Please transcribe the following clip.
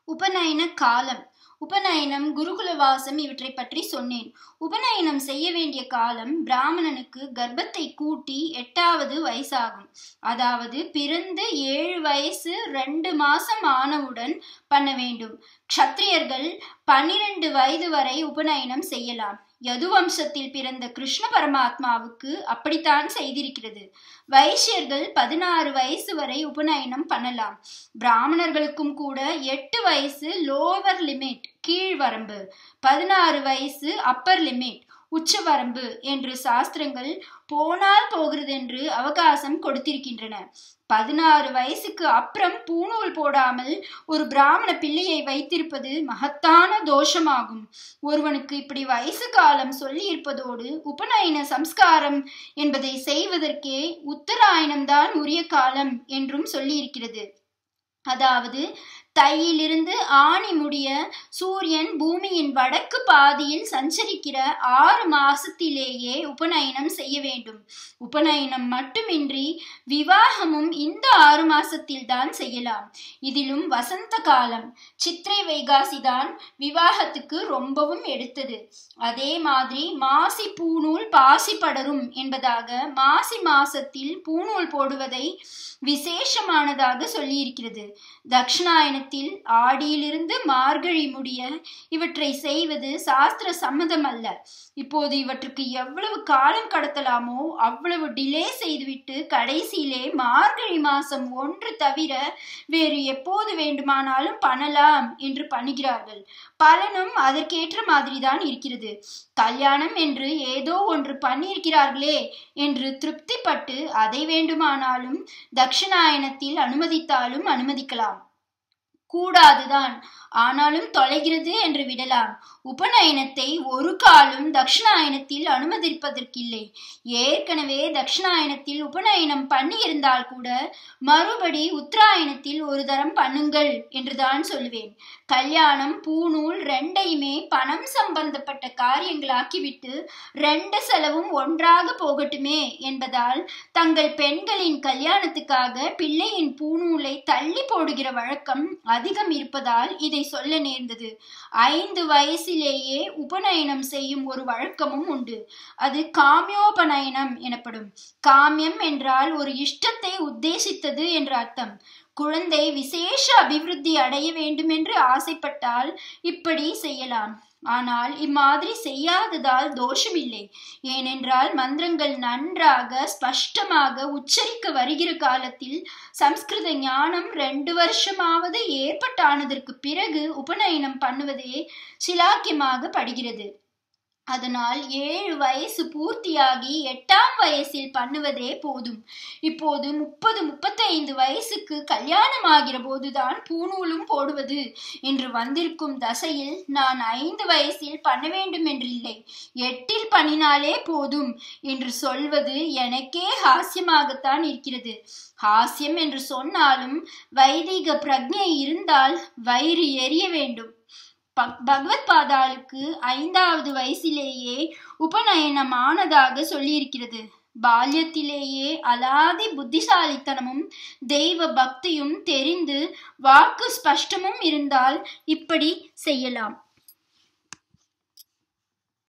உபநயன காலம் உபநயனம் குருகுலவாசம் இவற்றை பற்றி சொன்னேன் உபநயனம் செய்ய வேண்டிய காலம் பிராமணனுக்கு கர்ப்பத்தை கூட்டி எட்டாவது வயசாகும் அதாவது பிறந்து ஏழு வயசு ரெண்டு மாசம் ஆனவுடன் பண்ண வேண்டும் க்ஷத்திரியர்கள் பன்னிரண்டு வயது வரை உபநயனம் செய்யலாம் யதுவம்சத்தில் பிறந்த கிருஷ்ண பரமாத்மாவுக்கு அப்படித்தான் செய்திருக்கிறது வைஷ்யர்கள் பதினாறு வயசு வரை உபநயனம் பண்ணலாம் பிராமணர்களுக்கும் கூட எட்டு வயசு லோவர் லிமிட் கீழ் வரம்பு பதினாறு வயசு அப்பர் லிமிட் உச்சவரம்பு என்று சாஸ்திரங்கள் போனால் போகிறது என்று அவகாசம் கொடுத்திருக்கின்றன பதினாறு வயசுக்கு அப்புறம் பூணூல் போடாமல் ஒரு பிராமண பிள்ளையை வைத்திருப்பது மகத்தான தோஷமாகும் ஒருவனுக்கு இப்படி வயசு காலம் சொல்லி இருப்பதோடு உபநயன சம்ஸ்காரம் என்பதை செய்வதற்கே உத்தராயணம்தான் உரிய காலம் என்றும் சொல்லி இருக்கிறது அதாவது தையிலிருந்து ஆணி முடிய சூரியன் பூமியின் வடக்கு பாதியில் சஞ்சரிக்கிற ஆறு மாசத்திலேயே உபநயனம் செய்ய வேண்டும் உபநயனம் மட்டுமின்றி விவாகமும் இந்த ஆறு மாசத்தில் தான் செய்யலாம் இதிலும் வசந்த காலம் சித்திரை வைகாசி தான் விவாகத்துக்கு ரொம்பவும் எடுத்தது அதே மாதிரி மாசி பூநூல் பாசி படரும் என்பதாக மாசி மாசத்தில் பூநூல் போடுவதை விசேஷமானதாக சொல்லியிருக்கிறது தக்ஷணாயனத்தில் ஆடியிலிருந்து மார்கழி முடிய இவற்றை செய்வது சாஸ்திர சம்மதம் அல்ல இப்போது இவற்றுக்கு எவ்வளவு காலம் கடத்தலாமோ அவ்வளவு டிலே செய்துவிட்டு கடைசியிலே மார்கழி மாசம் ஒன்று தவிர வேறு எப்போது வேண்டுமானாலும் பண்ணலாம் என்று பண்ணுகிறார்கள் பலனும் அதற்கேற்ற மாதிரிதான் இருக்கிறது கல்யாணம் என்று ஏதோ ஒன்று பண்ணியிருக்கிறார்களே என்று திருப்திப்பட்டு அதை வேண்டுமானாலும் தட்சிணாயனத்தில் அனுமதித்தாலும் அனுமதிக்கலாம் கூடாதுதான் ஆனாலும் தொலைகிறது என்று விடலாம் உபநயனத்தை ஒரு காலும் தட்சிணாயனத்தில் அனுமதிப்பதற்கில்லை ஏற்கனவே தட்சிணாயனத்தில் உபநயனம் பண்ணி இருந்தால் கூட மறுபடி உத்தராயணத்தில் ஒரு தரம் பண்ணுங்கள் என்றுதான் சொல்லுவேன் கல்யாணம் பூநூல் ரெண்டையுமே பணம் சம்பந்தப்பட்ட காரியங்களாக்கிவிட்டு ரெண்டு செலவும் ஒன்றாக போகட்டுமே என்பதால் தங்கள் பெண்களின் கல்யாணத்துக்காக பிள்ளையின் பூநூலை தள்ளி போடுகிற வழக்கம் அதிகம் இருப்பதால் இதை சொல்ல நேர்ந்தது ஐந்து வயசிலேயே உபநயனம் செய்யும் ஒரு வழக்கமும் உண்டு அது காமியோபநயனம் எனப்படும் காமியம் என்றால் ஒரு இஷ்டத்தை உத்தேசித்தது என்ற அர்த்தம் குழந்தை விசேஷ அபிவிருத்தி அடைய வேண்டும் என்று ஆசைப்பட்டால் இப்படி செய்யலாம் ஆனால் இம்மாதிரி செய்யாததால் தோஷமில்லை ஏனென்றால் மந்திரங்கள் நன்றாக ஸ்பஷ்டமாக உச்சரிக்க வருகிற காலத்தில் சம்ஸ்கிருத ஞானம் ரெண்டு வருஷமாவது ஏற்பட்டானதற்கு பிறகு உபநயனம் பண்ணுவதே சிலாக்கியமாக படுகிறது அதனால் ஏழு வயசு பூர்த்தியாகி எட்டாம் வயசில் பண்ணுவதே போதும் இப்போது முப்பது முப்பத்தைந்து வயசுக்கு கல்யாணம் ஆகிற போதுதான் பூநூலும் போடுவது என்று வந்திருக்கும் தசையில் நான் ஐந்து வயசில் பண்ண வேண்டும் என்றில்லை எட்டில் பண்ணினாலே போதும் என்று சொல்வது எனக்கே ஹாஸ்யமாகத்தான் இருக்கிறது ஹாஸ்யம் என்று சொன்னாலும் வைதிக பிரஜை இருந்தால் வயிறு எரிய வேண்டும் பகவத் பாதாளுக்கு ஐந்தாவது வயசிலேயே உபநயனம் ஆனதாக சொல்லியிருக்கிறது பால்யத்திலேயே அலாதி புத்திசாலித்தனமும் தெய்வ பக்தியும் தெரிந்து வாக்கு ஸ்பஷ்டமும் இருந்தால் இப்படி செய்யலாம்